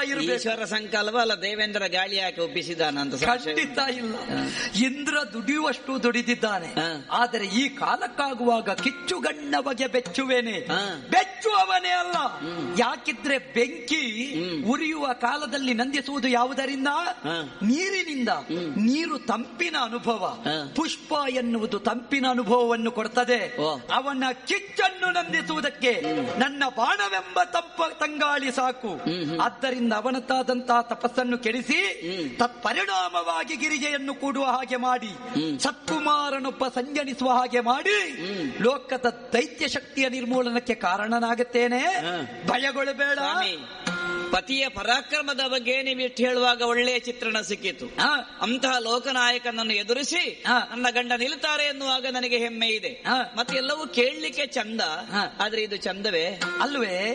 ಇರಬೇಕು ಈಶ್ವರ ಸಂಕಲ್ಪ ಅಲ್ಲ ದೇವೇಂದ್ರ ಗಾಳಿ ಹಾಕಿ ಒಪ್ಪಿಸಿದಾನ ಅಂತ ಸಂಶಯ. ಖಂಡಿತ ಇಲ್ಲ ಇಂದ್ರ ದುಡಿಯುವಷ್ಟು ದುಡಿದಿದ್ದಾನೆ ಹಾ. ಆದರೆ ಈ ಕಾಲಕ್ಕಾಗುವಾಗ ಕಿಚ್ಚುಗಣ್ಣ ಬಗೆ ಬೆಚ್ಚುವೇನೆ ಹಾ. ಬೆಚ್ಚುವವನೇ ಅಲ್ಲ ಯಾಕಿದ್ರೆ ಬೆಂಕಿ ಉರಿಯುವ ಕಾಲದಲ್ಲಿ ನಂದಿಸುವುದು ಯಾವುದರಿಂದ ಹಾ. ನೀರಿನಿಂದ ನೀರು ತಂಪಿನ ಅನುಭವ ಹಾ. ಪುಷ್ಪ ಎನ್ನುವುದು ತಂಪಿನ ಅನುಭವವನ್ನು ಕೊಡ್ತದೆ ಓ. ಅವನ ಕಿಚ್ಚನ್ನು ನಂದಿಸುವುದಕ್ಕೆ ನನ್ನ ಬಾಣವೆಂಬ ತಂಪ ತಂಗಾಳಿ ಸಾಕು ಆದ್ದರಿಂದ ಅವನದ್ದಾದಂತಹ ತಪಸ್ಸನ್ನು ಕೆಡಿಸಿ ತತ್ಪರಿಣಾಮವಾಗಿ ಗಿರಿಜೆಯನ್ನು ಕೂಡುವ ಹಾಗೆ ಮಾಡಿ ಸತ್ಕುಮಾರನೊಬ್ಬ ಸಂಜನಿಸುವ ಹಾಗೆ ಮಾಡಿ ಲೋಕದ ದೈತ್ಯ ಶಕ್ತಿಯ ನಿರ್ಮೂಲನಕ್ಕೆ ಕಾರಣನಾಗುತ್ತೇನೆ ಹಾ. ಭಯಗೊಳ್ಳಬೇಡ ಸ್ವಾಮಿ ಪತಿಯ ಪರಾಕ್ರಮದ ಬಗ್ಗೆ ನೀವು ಇಷ್ಟು ಹೇಳುವಾಗ ಒಳ್ಳೆಯ ಚಿತ್ರಣ ಸಿಕ್ಕಿತು ಹಾ. ಅಂತಹ ಲೋಕನಾಯಕನನ್ನು ಎದುರಿಸಿ ಹಾ. ನನ್ನ ಗಂಡ ನಿಲ್ತಾರೆ ಎನ್ನುವಾಗ ನನಗೆ ಹೆಮ್ಮೆ ಇದೆ ಹಾ. ಮತ್ತೆ ಎಲ್ಲವೂ ಕೇಳಲಿಕ್ಕೆ ಚಂದ ಹಾ. ಆದ್ರೆ ಇದು ಚಂದವೇ ಅಲ್ವೇ